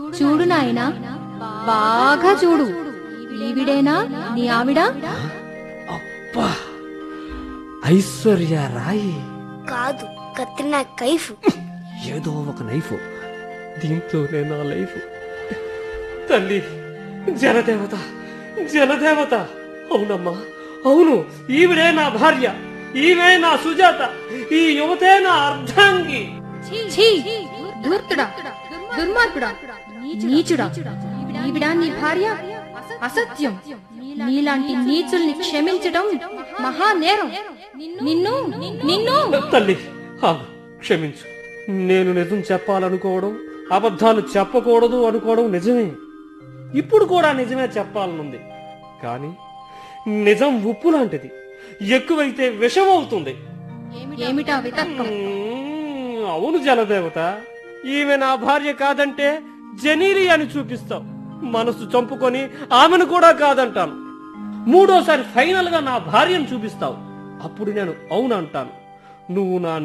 చూడు నాయనా బాగా చూడు ఈవిడేనా నీ ఆవిడ అబ్బా ఐశ్వర్య రాయి కాదు కత్రినా కైఫ్ ఏదో ఒక నైఫ్ దీంట్లోనే నా లైఫ్ తల్లి జనదేవత జనదేవత అవునమ్మా అవును ఈవిడే నా భార్య ఈమె నా సుజాత ఈ యువతే నా అర్ధాంగి ఛీ ధూర్తుడా దుర్మార్గుడా నీచుడా ఈవిడా నీ భార్య అసత్యం నీలాంటి నీచుల్ని క్షమించడం మహా నేరం నిన్ను నిన్ను తల్లి ఆగు, క్షమించు నేను నిజం చెప్పాలనుకోవడం అబద్ధాలు చెప్పకూడదు అనుకోవడం నిజమే ఇప్పుడు కూడా నిజమే చెప్పాలనుంది కానీ నిజం ఉప్పు లాంటిది ఎక్కువైతే విషం అవుతుంది ఏమిటా వితర్కం మ్మ్, అవును జలదేవత ఈమె నా భార్య కాదంటే జనీలి అని చూపిస్తావు మనసు చంపుకొని ఆమెను కూడా కాదంటాను మూడోసారి ఫైనల్ గా నా భార్యను చూపిస్తావు అప్పుడు నేను అవునంటాను నువ్వు నా